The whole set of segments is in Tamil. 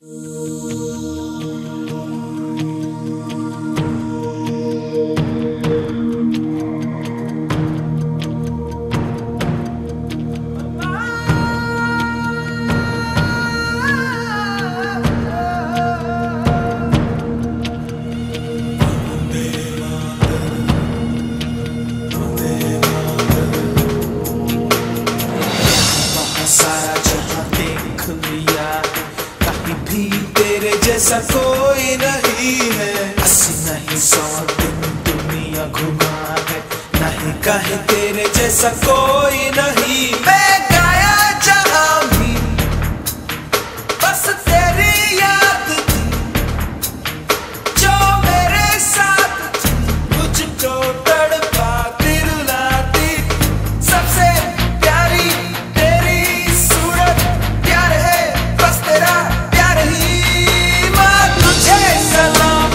सारा जहां देख लिया कहीं भी तेरे जैसा कोई नहीं है अस्सी नहीं सौ दिन दुनिया घुमा है नहीं कहीं तेरे जैसा कोई नहीं मैं गाया जहां भी बस तेरी याद थी जो मेरे साथ थी मुझको तड़पाती रुलाती सबसे प्यारी तेरी सूरत प्यार है बस तेरा प्यार ही माँ तुझे सलाम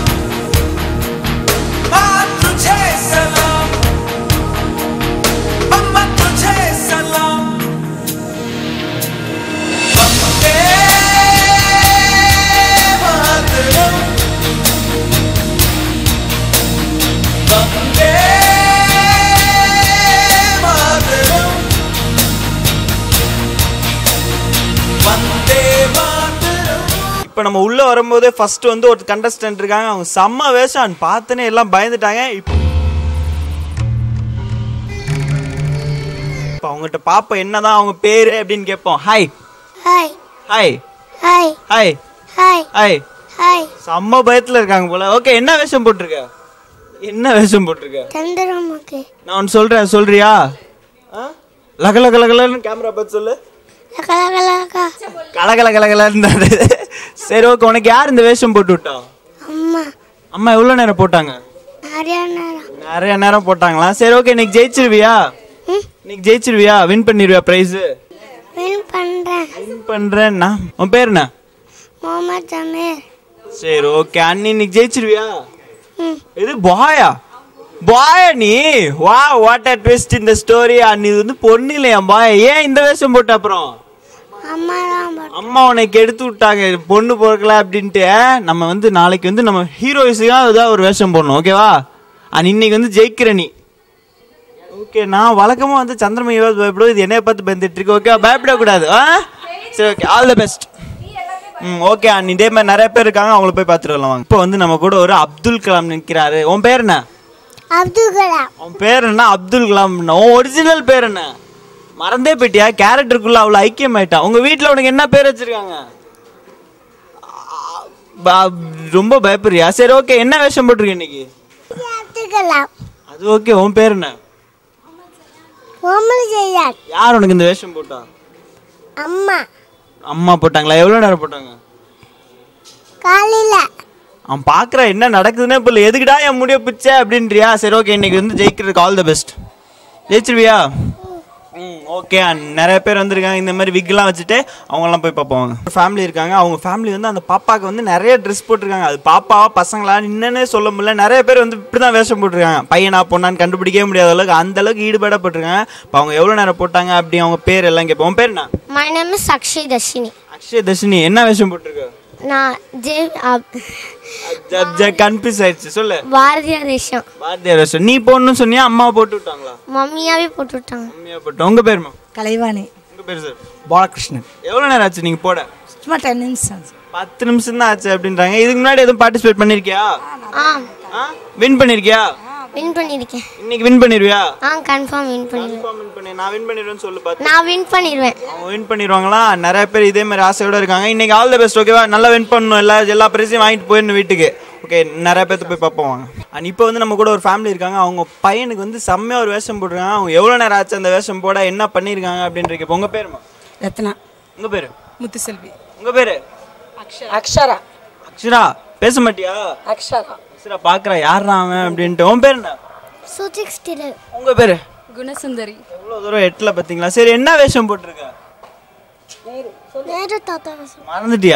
माँ तुझे सलाम अम्मा तुझे सलाम वंदे मातरम वंदे मातरम वंदे मातरम இப்போ நம்ம உள்ள வரும்போதே ஃபர்ஸ்ட் வந்து ஒரு கண்டஸ்டன்ட் இருக்காங்க அவங்க செம்ம வேஷம் பார்த்தனே எல்லாம் பயந்துட்டாங்க இப்போ இப்போ அவங்ககிட்ட பாப்போம் என்னதான் அவங்க பேரு அப்படின்னு கேட்போம் hi hi hi hi hi hi hi hi செம்ம பயத்துல இருக்காங்க போல ஓகே என்ன வேஷம் போட்டிருக்க என்ன வேஷம் போட்டிருக்க சந்திரமுகி நான் ஒன்று சொல்றேன் சொல்றியா ஆ? லக லக லகலன்னு கேமரா பார்த்து சொல்லு லகலகலகா கலகல கலகலன்னு சரி ஓகே உனக்கு யார் இந்த வேஷம் போட்டு விட்டா அம்மா அம்மா எவ்வளோ நேரம் போட்டாங்க நிறைய நேரம் நிறைய நேரம் போட்டாங்களா சரி ஓகே இன்னைக்கு ஜெயிச்சிருவியா ம் இன்னைக்கு ஜெயிச்சிருவியா வின் பண்ணிருவியா பிரைஸ் வின் பண்ணுறேன் வின் பண்றேன்னா உன் பேர் என்ன முகமது ஜமீர் சரி ஓகே அண்ணி இன்னைக்கு ஜெயிச்சிருவியா ம் இது பாயா பாயா நீ வா வாட் அ ட்விஸ்ட் இந்த ஸ்டோரி அண்ணி இது வந்து பொண்ணு இல்லையா பாய் ஏன் இந்த வேஷம் போட்ட அப்புறம் அம்மா தான் போட்டு அம்மா உனக்கு எடுத்து விட்டாங்க பொண்ணு பிறக்கல அப்படின்ட்டு நம்ம வந்து நாளைக்கு வந்து நம்ம ஹீரோயிஸுக்காக ஏதாவது ஒரு வேஷம் போடணும் ஓகேவா அண்ட் இன்னைக்கு வந்து ஜெயிக்கிற நீ ஓகே நான் வழக்கமாக வந்து சந்திரமையா பயப்படுவோம் இது என்னைய பார்த்து பயந்துட்டு இருக்கு ஓகே பயப்படக்கூடாது ஆ சரி ஓகே ஆல் த பெஸ்ட் ம் ஓகே அண்ட் இதே மாதிரி நிறைய பேர் இருக்காங்க அவங்கள போய் பார்த்துட்டு வரலாம் வாங்க இப்போ வந்து நம்ம கூட ஒரு அப்துல் கலாம் நிற்கிறாரு உன் பேர் என்ன அப்துல் கலாம் உன் பேர் என்ன அப்துல் கலாம் உன் ஒரிஜினல் பேர் என்ன மறந்தே போயிட்டியா கேரக்டருக்குள்ள அவ்வளோ ஐக்கியம் ஆயிட்டா உங்க வீட்டில் உனக்கு என்ன பேர் வச்சிருக்காங்க பா- ரொம்ப பயப்படுறியா சரி ஓகே என்ன வேஷம் போட்டிருக்க இன்னைக்கு அப்துல் கலாம் அது ஓகே உன் பேர் என்ன முகமது ஜெயாத் யார் உனக்கு இந்த வேஷம் போட்டா அம்மா அம்மா போட்டாங்களா எவ்வளோ நேரம் போட்டாங்க காலையில் அவன் பார்க்குற என்ன நடக்குதுன்னே புரியல எதுக்குடா என் முடிய பிச்ச அப்படின்றியா சரி ஓகே இன்னைக்கு வந்து ஜெயிக்கிறதுக்கு ஆல் த பெஸ்ட் ஜெயிச்சிருவியா ம் ஓகே நிறைய பேர் வந்திருக்காங்க இந்த மாதிரி விக்லாம் வச்சுட்டு அவங்கெல்லாம் போய் பார்ப்போம் ஃபேமிலி இருக்காங்க அவங்க ஃபேமிலி வந்து அந்த பாப்பாக்கு வந்து நிறைய ட்ரெஸ் போட்டிருக்காங்க அது பாப்பாவா பசங்களா என்னன்னே சொல்ல முடியல நிறைய பேர் வந்து இப்படி தான் வேஷம் போட்டிருக்காங்க பையனா பொண்ணான்னு கண்டுபிடிக்கவே முடியாத அளவுக்கு அந்த அளவுக்கு ஈடுபாடாக போட்டிருக்காங்க இப்போ அவங்க எவ்வளோ நேரம் போட்டாங்க அப்படி அவங்க பேர் எல்லாம் கேட்போம் உன் பேர் என்ன my name is Akshay Dharshini Akshay Dharshini என்ன வேஷம் போட்டிருக்க நான் ஜே கன்ஃபியூஸ் ஆயிடுச்சு சொல்லு பாரதியார் தேசம் பாரதியார் வேஷம் நீ போடணும்னு சொன்னியா அம்மா போட்டு விட்டாங்களா மம்மியாவே போட்டு விட்டாங்க அம்மையா போட்டு உங்க பேர் மேம் கலைவாணி உங்க பேர் சார் பாலகிருஷ்ணன் எவ்வளோ நேரம் ஆச்சு நீங்க போட சும்மா டென் நிமிஷம் பத்து நிமிஷம் தான் ஆச்சு அப்படின்றாங்க இதுக்கு முன்னாடி எதுவும் பார்ட்டிசிபேட் பண்ணிருக்கியா ஆ வின் பண்ணிருக்கியா வின் பண்ணியிருக்கேன் இன்னைக்கு வின் பண்ணிருவியா ஆ கன்ஃபார்ம் வின் பண்ணிடுவேன் வின் பண்ணி நான் வின் பண்ணிடுவேன்னு சொல்லு பார்த்து நான் வின் பண்ணிடுவேன் அவங்க வின் பண்ணிடுவாங்களா நிறைய பேர் இதே மாதிரி ஆசையோட இருக்காங்க இன்னைக்கு ஆல் த பெஸ்ட் ஓகேவா நல்லா வின் பண்ணணும் எல்லா எல்லா பிரைஸையும் வாங்கிட்டு போயிடணும் வீட்டுக்கு ஓகே நிறைய பேர்த்து போய் பார்ப்போம் வாங்க அண்ட் இப்போ வந்து நம்ம கூட ஒரு ஃபேமிலி இருக்காங்க அவங்க பையனுக்கு வந்து செம்மையா ஒரு வேஷம் போட்டிருக்காங்க அவங்க எவ்வளோ நேரம் ஆச்சு அந்த வேஷம் போட என்ன பண்ணியிருக்காங்க அப்படின்றீங்க இப்போ உங்க பேருமா ரத்னா உங்க பேரு முத்துசெல்வி உங்க பேரு அக்ஷரா அக்ஷரா பேச மாட்டியா அக்ஷரா அக்ஷரா பாக்குறா யாரா அவன் அப்படின்ட்டு உன் பேர் என்ன சூச்சிக் ஸ்டில் உங்க பேரு குணசுந்தரி எவ்வளோ தூரம் எட்டில் பார்த்தீங்களா சரி என்ன வேஷம் போட்டிருக்க நேரு தாத்தா மறந்துட்டியா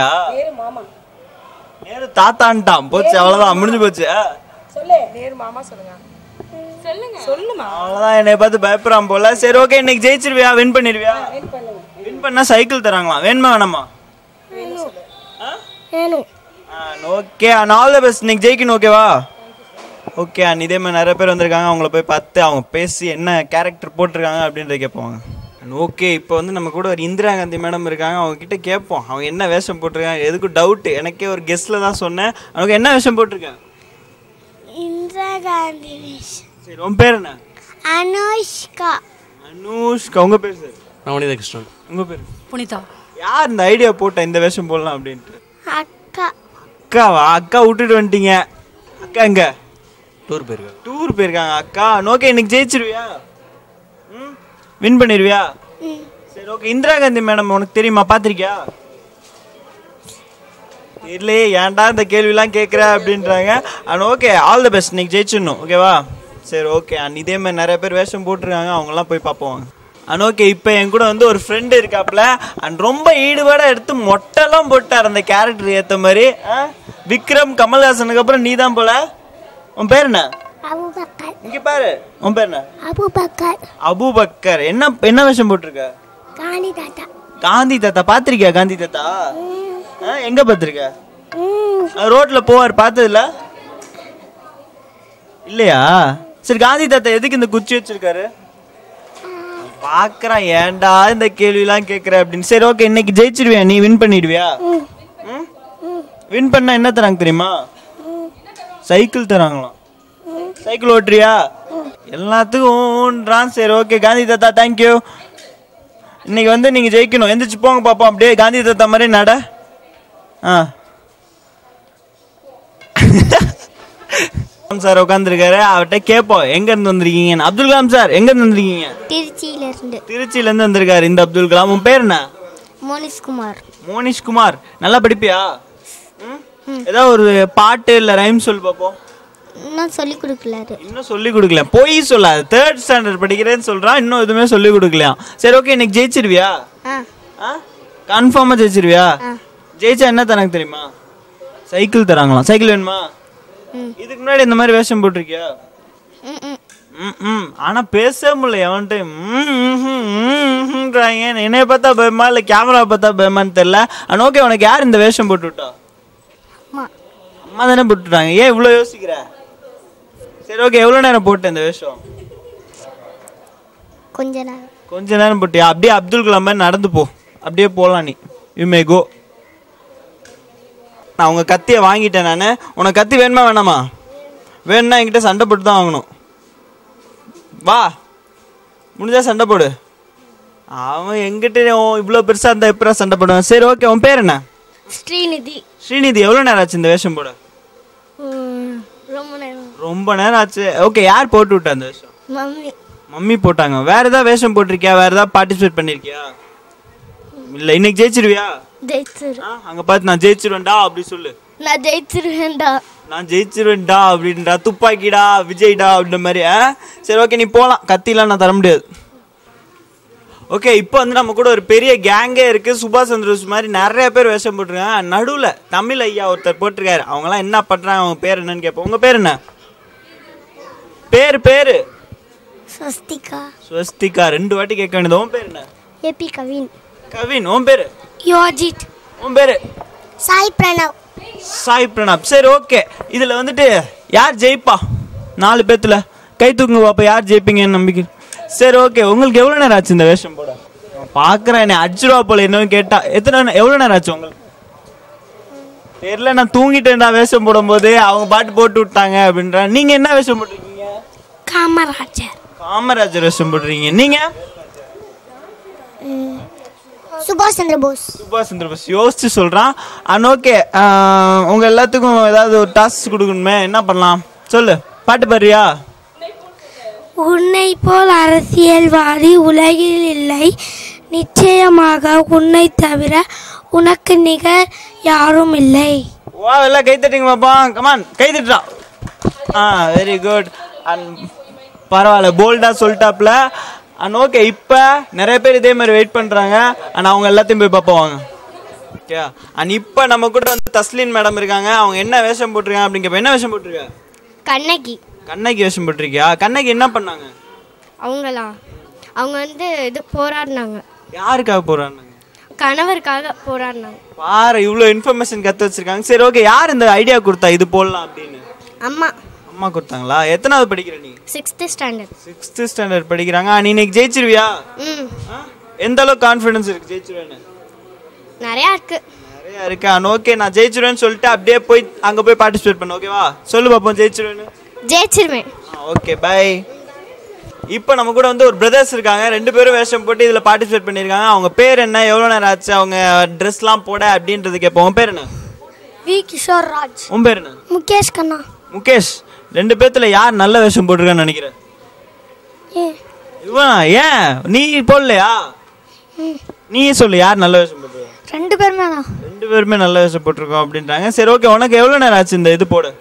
நேரு தாத்தான்ட்டான் போச்சு அவ்வளோதான் முடிஞ்சு போச்சு ஆ. சொல்லு நேரு மாமா சொல்லுங்க சொல்லுங்க சொல்லுமா அவ்வளோதான் என்னை பார்த்து பயப்படுறான் போல சரி ஓகே இன்னைக்கு ஜெயிச்சிருவியா வின் பண்ணிடுவியா வின் பண்ணா சைக்கிள் தராங்களாம் வேணுமா வேணாமா ஆ? வேணும் okay and all the best இன்னைக்கு ஜெயிக்கணும் ஓகேவா ஓகே அண்ட் இதே மாதிரி நிறைய பேர் வந்திருக்காங்க அவங்கள போய் பார்த்து அவங்க பேசி என்ன கேரக்டர் போட்டிருக்காங்க அப்படின்றத கேட்போம் அண்ட் ஓகே இப்போ வந்து நம்ம கூட ஒரு இந்திரா காந்தி மேடம் இருக்காங்க அவங்க கிட்ட கேட்போம் அவங்க என்ன வேஷம் போட்டிருக்காங்க எதுக்கும் டவுட் எனக்கே ஒரு கெஸ்ட்ல தான் சொன்னேன் அவங்க என்ன வேஷம் போட்டிருக்காங்க இந்திரா காந்தி சரி உன் பேர் என்ன அனுஷ்கா அனுஷ்கா உங்க பேர் சார் நவநீத கிருஷ்ணன் உங்க பேர் புனிதா யார் இந்த ஐடியா போட்ட இந்த வேஷம் போடலாம் அப்படின்ட்டு அக்கா அக்காவா அக்கா விட்டுட்டு வந்துட்டீங்க அக்கா எங்க டூர் போயிருக்காங்க டூர் போயிருக்காங்க அக்கா ஓகே இன்னைக்கு ஜெயிச்சிருவியா ம் வின் பண்ணிடுவியா சரி ஓகே இந்திரா காந்தி மேடம் உனக்கு தெரியுமா பார்த்திருக்கியா தெரியலையே ஏன்டா இந்த கேள்விலாம் கேட்குற அப்படின்றாங்க and okay all the best இன்னைக்கு ஜெயிச்சிடணும் ஓகேவா சரி ஓகே அண்ட் இதே மாதிரி நிறைய பேர் வேஷம் போட்டிருக்காங்க அவங்கெல்லாம் போய் பார்ப்போம் அண்ட் ஓகே இப்போ என் கூட வந்து ஒரு ஃப்ரெண்டு இருக்காப்புல அண்ட் ரொம்ப ஈடுபாடாக எடுத்து மொட்டைலாம் போட்டார் அந்த கேரக்டர் ஏற்ற மாதிரி ஆ? விக்ரம் கமல்ஹாசனுக்கு அப்புறம் நீ தான் போல உன் பேர் என்ன அபுபக்கர் இங்க பாரு உன் பேர் என்ன அபுபக்கர் அபூபக்கர் என்ன என்ன வேஷம் போட்டிருக்க காந்தி தாத்தா காந்தி தாத்தா பாத்திருக்கியா காந்தி தாத்தா ஆ, எங்க பாத்திருக்க ம் ரோட்ல போவார் பார்த்ததுல இல்லையா சரி காந்தி தாத்தா எதுக்கு இந்த குச்சி வச்சிருக்காரு பாக்குறான் ஏன்டா இந்த கேள்விலாம் கேக்குற அப்படின்னு சரி ஓகே இன்னைக்கு ஜெயிச்சிருவியா நீ வின் பண்ணிடுவியா வின் பண்ணா என்ன தராங்க தெரியுமா சைக்கிள் தராங்களாம் சைக்கிள் ஓட்டுறியா எல்லாத்துக்கும் ஊன்றான் சரி ஓகே காந்தி தாத்தா தேங்க்யூ இன்னைக்கு வந்து நீங்க ஜெயிக்கணும் எந்திரிச்சு போங்க பாப்போம் அப்படியே காந்தி தாத்தா மாதிரி நட ஆ சார் உட்காந்துருக்காரு அவர்கிட்ட கேட்போம் எங்க இருந்து வந்திருக்கீங்க அப்துல் கலாம் சார் எங்க இருந்து வந்திருக்கீங்க திருச்சியில இருந்து திருச்சியில இருந்து வந்திருக்காரு இந்த அப்துல் கலாம் உன் பேர் என்ன மோனிஷ்குமார் மோனிஷ் குமார் நல்லா படிப்பியா ம்? ஏதாவது ஒரு பாட்டு இல்ல ரைம் சொல் பாப்போம் இன்னும் சொல்லி கொடுக்கலாரு இன்னும் சொல்லி கொடுக்கல போய் சொல்லாது தேர்ட் ஸ்டாண்டர்ட் படிக்கிறேன்னு சொல்றான் இன்னும் எதுவுமே சொல்லி கொடுக்கலையா சரி ஓகே இன்னைக்கு ஜெயிச்சிருவியா ஆ ஆ கன்ஃபார்மா ஜெயிச்சிருவியா ஜெயிச்சா என்ன தராங்க தெரியுமா சைக்கிள் தராங்களாம் சைக்கிள் வேணுமா இதுக்கு முன்னாடி இந்த மாதிரி வேஷம் போட்டிருக்கியா ம் ம் ம், ம் ஆனா பேசவே முடியல எவன்ட்டு ம்ன்றாங்க என்னைய பார்த்தா பயமா இல்ல கேமரா பார்த்தா பயமான்னு தெரியல ஆனா ஓகே உனக்கு யார் இந்த வேஷம் போட்டு விட்டா அம்மா அம்மா தானே போட்டுட்டாங்க ஏன் இவ்வளோ யோசிக்கிற சரி ஓகே எவ்வளோ நேரம் போட்ட இந்த வேஷம் கொஞ்ச நேரம் கொஞ்ச நேரம் போட்டியா அப்படியே அப்துல் கலாம் மாதிரி நடந்து போ அப்படியே போகலாம் நீ யூ மே கோ நான் உங்க கத்தியை வாங்கிட்டேன் நான் உனக்கு கத்தி வேணுமா வேணாமா வேணும்னா என்கிட்ட சண்டை போட்டு தான் வாங்கணும் வா முடிஞ்சா சண்டை போடு அவன் எங்கிட்ட இவ்வளோ பெருசாக இருந்தால் எப்படா சண்டை போடுவான் சரி ஓகே உன் பேர் என்ன ஸ்ரீநிதி ஸ்ரீநிதி எவ்வளோ நேரம் ஆச்சு இந்த வேஷம் போட ம், ரொம்ப நேரம் ரொம்ப நேரம் ஆச்சு ஓகே யார் போட்டு விட்டா அந்த வேஷம் மம்மி மம்மி போட்டாங்க வேற ஏதாவது வேஷம் போட்டிருக்கியா வேற ஏதாவது பார்ட்டிசிபேட் பண்ணிருக்கியா இல்ல இன்னைக்கு ஜெயிச்சிருவியா ஜெயிச்சிரு ஆ, அங்க பார்த்து நான் ஜெயிச்சிருவேன்டா அப்படி சொல்லு நான் ஜெயிச்சிருவேன்டா நான் ஜெயிச்சிருவேன்டா அப்படின்றா துப்பாக்கிடா விஜய்டா அப்படின்ற மாதிரி ஆ? சரி ஓகே நீ போலாம் கத்திலாம் நான் தர முடியாது ஓகே இப்போ வந்து நம்ம கூட ஒரு பெரிய கேங்கே இருக்கு சுபாஷ் சந்திரபோஸ் மாதிரி நிறைய பேர் வேஷம் போட்டிருக்காங்க நடுவில் தமிழ் ஐயா ஒருத்தர் போட்டிருக்காரு அவங்கலாம் என்ன பண்றாங்க அவங்க பேர் என்னன்னு கேட்போம் உங்க பேர் என்ன பேர் பேரு ஸ்வஸ்திகா ஸ்வஸ்திகா ரெண்டு வாட்டி கேட்க வேண்டியது உன் பேர் என்ன ஏபி கவின் கவின் உன் பேரு யோஜித் உன் பேரு சாய் பிரணவ் சாய் பிரணாப் சரி ஓகே இதுல வந்துட்டு யார் ஜெயிப்பா நாலு பேத்துல கை தூக்குங்க பாப்பா யார் ஜெயிப்பீங்கன்னு நம்பிக்கை சரி ஓகே உங்களுக்கு எவ்வளவு நேரம் ஆச்சு இந்த வேஷம் போட பாக்குறேன் என்ன அடிச்சு ரூபா போல என்னன்னு கேட்டா எத்தனை நே- எவ்வளவு நேரம் ஆச்சு உங்களுக்கு தெரியல நான் தூங்கிட்டேன்டா வேஷம் போடும்போது அவங்க பாட்டு போட்டு விட்டாங்க அப்படின்ற நீங்க என்ன வேஷம் போட்டிருக்கீங்க காமராஜர் காமராஜர் வேஷம் போடுறீங்க நீங்க சுபாஷ் சந்திர போஸ் சுபாஷ் சந்திர போஸ் யோசிச்சு சொல்றான் அண்ட் ஓகே உங்க எல்லாத்துக்கும் ஏதாவது ஒரு டாஸ்க் கொடுக்கணுமே என்ன பண்ணலாம் சொல்லு பாட்டு பாடுறியா உன்னை போல் அரசியல்வாதி உலகில் இல்லை நிச்சயமாக உன்னை தவிர உனக்கு நிகர் யாரும் இல்லை வா எல்லாம் கை தட்டுங்க பாப்பா கமான் கை தட்டுறா ஆ வெரி குட் அண்ட் பரவாயில்ல போல்டா சொல்லிட்டாப்ல அண்ட் ஓகே இப்போ நிறைய பேர் இதே மாதிரி வெயிட் பண்ணுறாங்க அண்ட் அவங்க எல்லாத்தையும் போய் பார்ப்போம் வாங்க ஓகே அண்ட் இப்போ நம்ம கூட வந்து தஸ்லின் மேடம் இருக்காங்க அவங்க என்ன வேஷம் போட்டிருக்காங்க அப்படின்னு கேட்போம் என்ன வேஷம் போட்டிருக்க கண்ணகி கண்ணகி வேஷம் போட்டிருக்கியா கண்ணகி என்ன பண்ணாங்க அவங்களா அவங்க வந்து இது போராடினாங்க யாருக்காக போறாங்க கணவருக்காக போராடினாங்க பாரு இவ்வளோ இன்ஃபர்மேஷன் கற்று வச்சிருக்காங்க சரி ஓகே யார் இந்த ஐடியா கொடுத்தா இது போடலாம் அப்படின்னு அம்மா அம்மா கொடுத்தாங்களா எத்தனாவது படிக்கிற நீ சிக்ஸ்த்து ஸ்டாண்டர்ட் சிக்ஸ்த்து ஸ்டாண்டர்ட் படிக்கிறாங்க ஆ, நீ இன்னைக்கு ஜெயிச்சிருவியா ம் ஆ? எந்த அளவுக்கு கான்ஃபிடன்ஸ் இருக்கு ஜெயிச்சிருவேன்னு நிறையா இருக்கு நிறையா இருக்கு ஆனா ஓகே நான் ஜெயிச்சிருவேன்னு சொல்லிட்டு அப்படியே போய் அங்கே போய் பார்ட்டிசிபேட் பண்ண ஓகேவா சொல்லு பார்ப்போம் ஜெயிச்சிருவேன்னு ஜெயிச்சிருவேன் ஓகே பை இப்போ நம்ம கூட வந்து ஒரு பிரதர்ஸ் இருக்காங்க ரெண்டு பேரும் வேஷம் போட்டு இதில் பார்ட்டிசிபேட் பண்ணியிருக்காங்க அவங்க பேர் என்ன எவ்வளோ நேரம் ஆச்சு அவங்க ட்ரெஸ்லாம் போட அப்படின்றது கேட்போம் உன் பேர் என்ன வி கிஷோர் ராஜ் உன் பேர் என்ன முகேஷ் கண்ணா முகேஷ் ரெண்டு பேர்த்துல யார் நல்ல வேஷம் போட்டிருக்கான்னு நினைக்கிறேன் ஏ இவன் ஏன் நீ போடலையா நீ சொல்லு யார் நல்ல வேஷம் போட்டிருக்கா ரெண்டு பேருமே தான் ரெண்டு பேருமே நல்ல வேஷம் போட்டிருக்கோம் அப்படின்றாங்க சரி ஓகே உனக்கு எவ்வளோ நேரம் ஆச்சு இந்த இது போட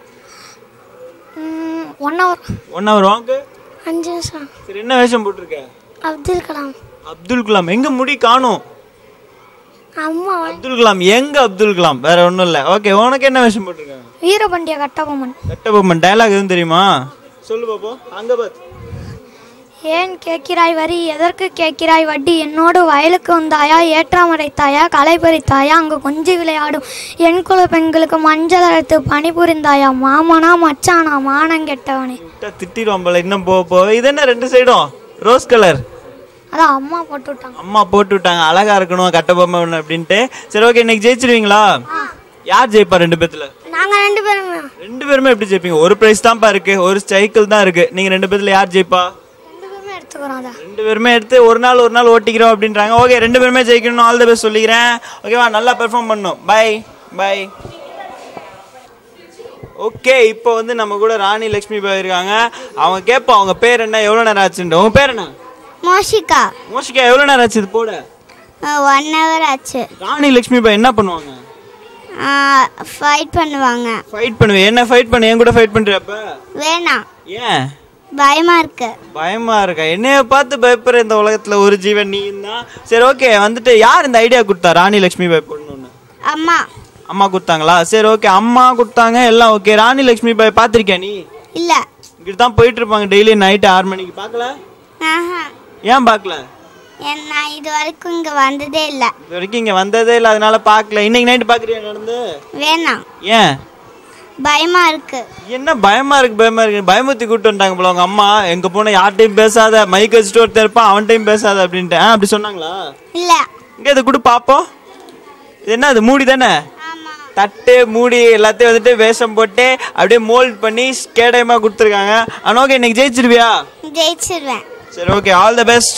ஒன் ஹவர் ஒன் ஹவர் வாங்க அஞ்சு நிமிஷம் சரி என்ன வேஷம் போட்டிருக்க அப்துல் கலாம் அப்துல் கலாம் எங்க முடி காணும் அம்மா அப்துல் கலாம் எங்க அப்துல் கலாம் வேற ஒன்றும் இல்லை ஓகே உனக்கு என்ன வேஷம் போட்டிருக்காங்க வீரபாண்டிய கட்டபொம்மன் கட்டபொம்மன் டயலாக் எதுவும் தெரியுமா சொல்லு பாப்போம் அங்க பாத்து ஏன் கேட்கிறாய் வரி எதற்கு கேட்கிறாய் வட்டி என்னோடு வயலுக்கு வந்தாயா ஏற்றம் அடைத்தாயா களை பறித்தாயா அங்கு கொஞ்சி விளையாடும் என் குல பெண்களுக்கு மஞ்சள் அழைத்து பணிபுரிந்தாயா மாமனா மச்சானா மானம் கெட்டவனே விட்டா திட்டிடுவான் போல இன்னும் போக போக இது என்ன ரெண்டு சைடும் ரோஸ் கலர் அதான் அம்மா போட்டு விட்டாங்க அம்மா போட்டு விட்டாங்க அழகா இருக்கணும் கட்டபொம்மை ஒன்று அப்படின்ட்டு சரி ஓகே இன்னைக்கு ஜெயிச்சிருவீங்களா யார் ஜெயிப்பா ரெண்டு பேத்துல நாங்கள் ரெண்டு பேருமே ரெண்டு பேருமே எப்படி ஜெயிப்பீங்க ஒரு பிரைஸ் தான்ப்பா இருக்கு ஒரு சைக்கிள் தான் இருக்கு நீங்க ரெண்டு பேத்துல யார் ஜெயிப்பா ரெண்டு பேருமே எடுத்துக்கிறோம் அதை ரெண்டு பேருமே எடுத்து ஒரு நாள் ஒரு நாள் ஓட்டிக்கிறோம் அப்படின்றாங்க ஓகே ரெண்டு பேருமே ஜெயிக்கணும் ஆல் த பெஸ்ட் சொல்லிக்கிறேன் ஓகேவா நல்லா பெர்ஃபார்ம் பண்ணும் பை பை ஓகே இப்போ வந்து நம்ம கூட ராணி லக்ஷ்மி பாய் இருக்காங்க அவங்க கேட்போம் அவங்க பேர் என்ன எவ்வளோ நேரம் ஆச்சுன்ட்டு உங்க பேர் என்ன மோஷிகா மோஷிகா எவ்வளோ நேரம் ஆச்சு இது போட ஒன் ஹவர் ஆச்சு ராணி லக்ஷ்மி பாய் என்ன பண்ணுவாங்க ஃபைட் பண்ணுவாங்க ஃபைட் பண்ணுவேன் என்ன ஃபைட் பண்ணு என் கூட ஃபைட் பண்றியப்ப வேணாம் ஏன் பயமா இருக்கு பயமா இருக்கா என்னைய பார்த்து பயப்படுற இந்த உலகத்துல ஒரு ஜீவன் நீ தான் சரி ஓகே வந்துட்டு யார் இந்த ஐடியா கொடுத்தா ராணி லக்ஷ்மி பாய் போடணும்னு அம்மா அம்மா கொடுத்தாங்களா சரி ஓகே அம்மா கொடுத்தாங்க எல்லாம் ஓகே ராணி லக்ஷ்மி பாய் பார்த்திருக்கியா நீ இல்ல இங்கிட்டு தான் போயிட்டு இருப்பாங்க டெய்லி நைட்டு ஆறு மணிக்கு பார்க்கல ஆஹா ஏன் பார்க்கல என் நான் இது வரைக்கும் இங்க வந்ததே இல்ல இது வரைக்கும் இங்க வந்ததே இல்லை அதனால பார்க்கல இன்னைக்கு நைட்டு பார்க்குறியா நடந்து வேணாம் ஏன் பயமா இருக்கு என்ன பயமா இருக்கு பயமா இருக்கு பயமுத்தி கூட்டு வந்துட்டாங்க போல உங்க அம்மா எங்க போன யார்ட்டையும் பேசாத மைக் வச்சுட்டு ஒருத்தர் இருப்பான் அவன்கிட்டயும் பேசாத அப்படின்ட்டு ஆ, அப்படி சொன்னாங்களா இல்ல இங்க இதை கூட பாப்போம் இது என்ன அது மூடி தானே ஆமா தட்டு மூடி எல்லாத்தையும் வந்துட்டு வேஷம் போட்டு அப்படியே மோல்ட் பண்ணி கேடயமா கொடுத்துருக்காங்க ஆனால் ஓகே இன்னைக்கு ஜெயிச்சிருவியா ஜெயிச்சிருவேன் சரி ஓகே ஆல் த பெஸ்ட்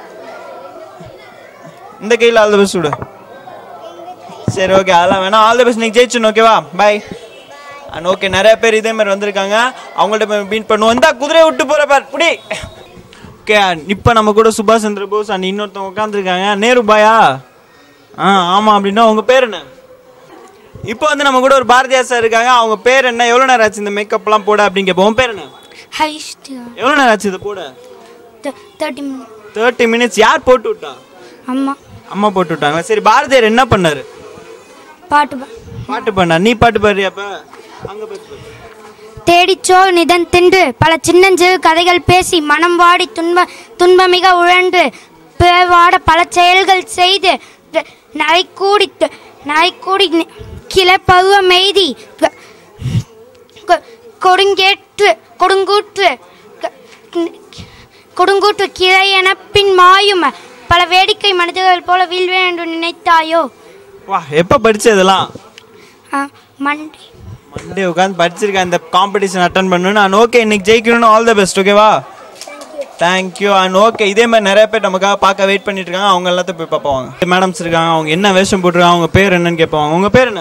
இந்த கையில் ஆல் த பெஸ்ட் விடு சரி ஓகே அதெல்லாம் வேணாம் ஆல் த பெஸ்ட் இன்னைக்கு ஜெயிச்சிடணும் ஓகேவா பை அண்ட் ஓகே நிறைய பேர் இதே மாதிரி வந்திருக்காங்க அவங்கள்ட்ட மீட் பண்ணுவோம் இந்த குதிரையை விட்டு போற பார் புடி ஓகே இப்போ நம்ம கூட சுபாஷ் சந்திர போஸ் அண்ட் இன்னொருத்தவங்க உட்காந்துருக்காங்க நேரு பாயா ஆ ஆமாம் அப்படின்னா உங்க பேர் என்ன இப்போ வந்து நம்ம கூட ஒரு பாரதியார் சார் இருக்காங்க அவங்க பேர் என்ன எவ்வளோ நேரம் ஆச்சு இந்த மேக்கப்லாம் போட அப்படின்னு கேட்போம் உன் பேர் என்ன ஹைஸ்ட் எவ்வளோ நேரம் ஆச்சு இதை போட தேர்ட்டி மினிட் தேர்ட்டி மினிட்ஸ் யார் போட்டு விட்டா அம்மா அம்மா போட்டு விட்டாங்க சரி பாரதியார் என்ன பண்ணாரு பாட்டு பா பாட்டு பண்ணா நீ பாட்டு பாடுறியா அப்ப அங்க பாட்டு பாடு. தேடிச்சோ நிதன் தின்று பல சின்னஞ்சிறு கதைகள் பேசி மனம் வாடி துன்ப துன்பமிக உழன்று பேவாட பல செயல்கள் செய்து த- நரைக்கூடி த- நரைக்கூடி நி- கிளப்பருவ மெய்தி க- கொ- கொடுங்கேற்று கொடுங்கூற்று க- கொடுங்கூற்று கிளை என பின் மாயும் பல வேடிக்கை மனிதர்கள் போல வீழ்வேன் என்று நினைத்தாயோ வா எப்ப படிச்ச இதெல்லாம் ஆ, மண்டே மண்டே உட்காந்து படிச்சிருக்கேன் இந்த காம்படிஷன் அட்டன் பண்ணணும் நான் ஓகே இன்னைக்கு ஜெயிக்கணும்னு ஆல் த பெஸ்ட் ஓகேவா தேங்க்யூ அண்ட் ஓகே இதே மாதிரி நிறைய பேர் நமக்காக பார்க்க வெயிட் பண்ணிட்டு இருக்காங்க அவங்க எல்லாத்தையும் போய் பார்ப்பாங்க மேடம்ஸ் இருக்காங்க அவங்க என்ன வேஷம் போட்டிருக்காங்க அவங்க பேர் என்னன்னு கேட்பாங்க உங்க பேர் என்ன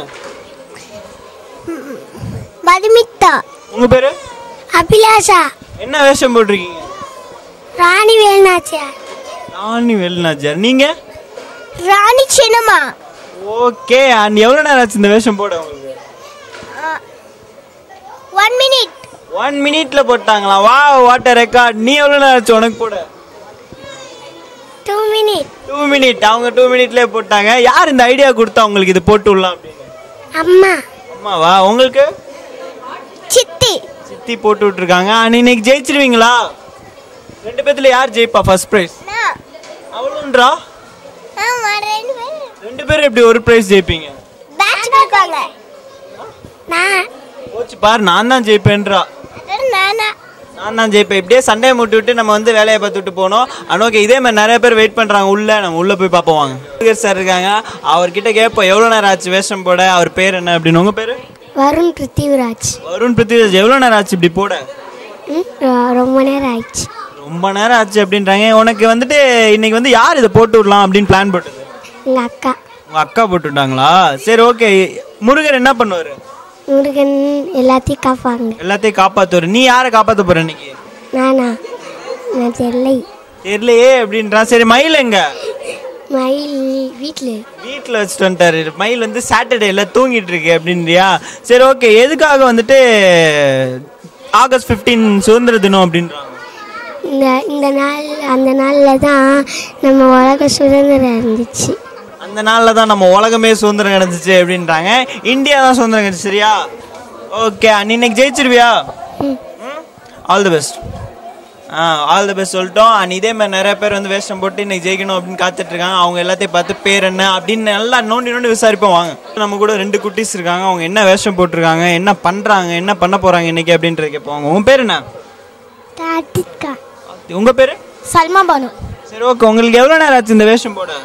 மதுமிதா உங்க பேரு அபிலாஷா என்ன வேஷம் போட்டிருக்கீங்க ராணி வேலுநாச்சியார் ராணி வெல்நாச்சியார் நீங்க ராணி சின்னம்மா ஓகே அண்ட் எவ்வளோ நேரம் ஆச்சு இந்த வேஷம் போட உங்களுக்கு ஒன் மினிட் ஒன் மினிட்ல போட்டாங்களா வா வாட்டர் ரெக்கார்ட் நீ எவ்வளோ நேரம் ஆச்சு உனக்கு போட டூ மினிட் டூ மினிட் அவங்க டூ மினிட்லேயே போட்டாங்க யார் இந்த ஐடியா கொடுத்தா உங்களுக்கு இது போட்டு விடலாம் அப்படின்னு அம்மா அம்மாவா உங்களுக்கு சித்தி சித்தி போட்டு விட்டுருக்காங்க அண்ட் இன்னைக்கு ஜெயிச்சிருவீங்களா ரெண்டு பேத்துல யார் ஜெயிப்பா ஃபர்ஸ்ட் ப்ரைஸ் நான் அவ்வளோன்றா ஆமா ரெண்டு பேரும் ரெண்டு பேரும் எப்படி ஒரு பிரைஸ் ஜெயிப்பீங்க பேட்ச் கொடுப்பாங்க நான் போச்சு பாரு நான் தான் ஜெயிப்பேன்றா நானா நான் தான் ஜெயிப்பேன் இப்படியே சண்டே மூட்டி விட்டு நம்ம வந்து வேலையை பார்த்துட்டு போனோம் ஆனால் ஓகே இதே மாதிரி நிறைய பேர் வெயிட் பண்ணுறாங்க உள்ள நம்ம உள்ள போய் பார்ப்போம் வாங்க முருகர் சார் இருக்காங்க அவர்கிட்ட கேட்போம் எவ்வளோ நேரம் ஆச்சு வேஷம் போட அவர் பேர் என்ன அப்படின்னு உங்கள் பேர் வருண் பிருத்திவிராஜ் வருண் பிருத்திவிராஜ் எவ்வளோ நேரம் ஆச்சு இப்படி போட ம், ரொ- ரொம்ப நேரம் ஆயிடுச்சு ரொம்ப நேரம் ஆச்சு அப்படின்றாங்க உனக்கு வந்துட்டு இன்னைக்கு வந்து யார் இதை போட்டு விடலாம் அப்படின்னு பிளான் போட்டது எங்கள் அக்கா உங்கள் அக்கா போட்டு விட்டாங்களா சரி ஓகே முருகர் என்ன பண்ணுவார் முருகன் எல்லாத்தையும் காப்பாங்க எல்லாத்தையும் காப்பாற்றுவார் நீ யாரை காப்பாற்ற போற இன்னைக்கு நானா நான் தெரியலை தெரியலையே அப்படின்றான் சரி மயில் எங்க மயில் வீட்டில் வீட்டில் வச்சுட்டு வந்துட்டாரு மயில் வந்து சாட்டர்டேல தூங்கிட்டு இருக்கு அப்படின்றியா சரி ஓகே எதுக்காக வந்துட்டு ஆகஸ்ட் 15 சுதந்திர தினம் அப்படின்றாங்க இந்த இந்த நாள் அந்த நாளில் தான் நம்ம உலக சுதந்திரம் இருந்துச்சு அந்த நாளில் தான் நம்ம உலகமே சுதந்திரம் கிடைச்சிச்சு அப்படின்றாங்க இந்தியா தான் சுதந்திரம் கிடைச்சு சரியா ஓகே நீ இன்னைக்கு ஜெயிச்சிருவியா ஆல் தி பெஸ்ட் ஆ ஆல் தி பெஸ்ட் சொல்லிட்டோம் அண்ட் இதே மாதிரி நிறைய பேர் வந்து வேஷம் போட்டு இன்னைக்கு ஜெயிக்கணும் அப்படின்னு காத்துட்டு இருக்காங்க அவங்க எல்லாத்தையும் பார்த்து பேர் என்ன அப்படின்னு நல்லா நோண்டி நோண்டி விசாரிப்போம் வாங்க நம்ம கூட ரெண்டு குட்டீஸ் இருக்காங்க அவங்க என்ன வேஷம் போட்டிருக்காங்க என்ன பண்றாங்க என்ன பண்ண போறாங்க இன்னைக்கு அப்படின்றது கேட்பாங்க உங்க பேர் என்ன கார்த்திகா உங்க பேரு சல்மா பானு சரி ஓகே உங்களுக்கு எவ்வளோ நேரம் ஆச்சு இந்த வேஷம் போட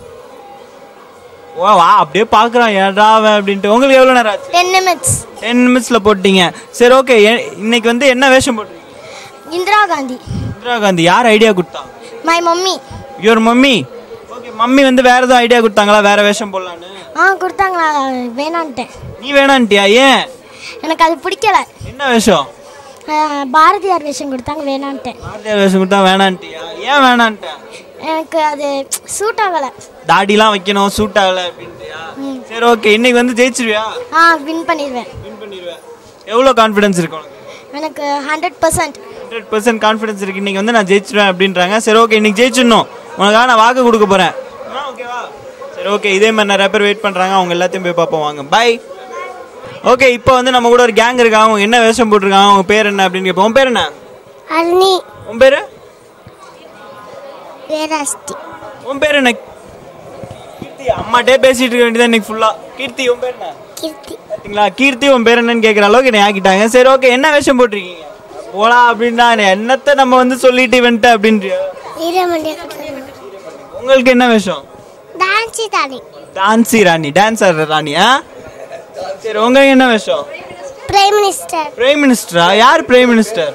ஓ வா அப்படியே பார்க்குறான் ஏடா அவன் அப்படின்ட்டு உங்களுக்கு எவ்வளோ நேரம் ஆச்சு டென் நிமிட்ஸ் டென் மினிட்ஸில் போட்டீங்க சரி ஓகே இன்னைக்கு வந்து என்ன வேஷம் போட்டிருக்கீங்க இந்திரா காந்தி இந்திரா காந்தி யார் ஐடியா கொடுத்தா my mummy your mummy okay mummy வந்து வேற எதுவும் ஐடியா கொடுத்தாங்களா வேற வேஷம் போடலான்னு ஆ கொடுத்தாங்களா வேணான்ட்டேன் நீ வேணான்ட்டியா ஏன் எனக்கு அது பிடிக்கல என்ன வேஷம் ஆ, பாரதியார் வேஷம் கொடுத்தாங்க வேணான்ட்டேன் பாரதியார் வேஷம் கொடுத்தா வேணான்ட்டியா ஏன் வேணான்ட்டேன் எனக்கு அது சூட் ஆகலை தாடிலாம் வைக்கணும் சூட் ஆகலை அப்படின்ட்டியா சரி ஓகே இன்னைக்கு வந்து ஜெயிச்சிருவியா ஆ வின் பண்ணிடுவேன் வின் பண்ணிடுவேன் எவ்வளோ கான்ஃபிடன்ஸ் இருக்கு உனக்கு எனக்கு hundred percent hundred percent confidence இருக்கு இன்னைக்கு வந்து நான் ஜெயிச்சிருவேன் அப்படின்றாங்க சரி ஓகே இன்னைக்கு ஜெயிச்சிடணும் உனக்காக நான் வாக்கு கொடுக்க போறேன் ஓகேவா சரி ஓகே இதே மாதிரி நிறைய பேர் வெயிட் பண்றாங்க அவங்க எல்லாத்தையும் போய் பார்ப்போம் வாங்க பை ஓகே இப்போ வந்து நம்ம கூட ஒரு கேங் இருக்காங்க அவங்க என்ன வேஷம் போட்டிருக்காங்க அவங்க பேர் என்ன அப்படின்னு கேட்போம் உன் பேர் என்ன அருணி உன் பேர் வேராஸ்தி உன் பேர் என்ன கீர்த்தி அம்மாட்டே பேசிட்டு இருக்க வேண்டியதான் இன்னைக்கு ஃபுல்லா கீர்த்தி உன் பேர் என்ன கீர்த்தி பார்த்தீங்களா கீர்த்தி உன் பேர் என்னன்னு கேட்குற அளவுக்கு என்னை ஆக்கிட்டாங்க சரி ஓகே என்ன வேஷம் போட்டிருக்கீங்க போடா அப்படின்னா என்னத்தை நம்ம வந்து சொல்லிட்டு வந்துட்டு அப்படின்றியா வீரமண்டிய உங்களுக்கு என்ன வேஷம் டான்சி தாலி டான்சி ராணி டான்ஸ் ஆடுற ராணி ஆ சரி உங்களுக்கு என்ன வேஷம் பிரைம் மினிஸ்டர் பிரைம் மினிஸ்டரா யார் prime minister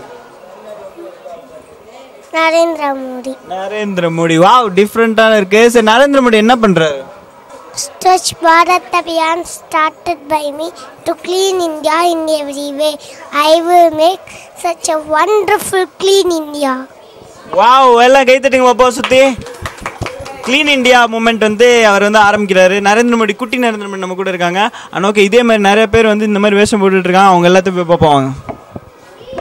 Narendra Modi Narendra Modi wow டிஃப்ரெண்டான இருக்கு சரி நரேந்திர மோடி என்ன பண்றாரு Swachh Bharat Abhiyan started by me to clean India in every way. I will make such a wonderful clean India. Wow எல்லாம் கை தட்டுங்க பாப்பா சுத்தி க்ளீன் இந்தியா மூமெண்ட் வந்து அவர் வந்து ஆரம்பிக்கிறாரு நரேந்திர மோடி குட்டி நரேந்திர மோடி நம்ம கூட இருக்காங்க ஆனால் ஓகே இதே மாதிரி நிறைய பேர் வந்து இந்த மாதிரி வேஷம் போட்டுட்டு இருக்காங்க அவங்க எல்லாத்தையும் போய் பார்ப்போம் வாங்க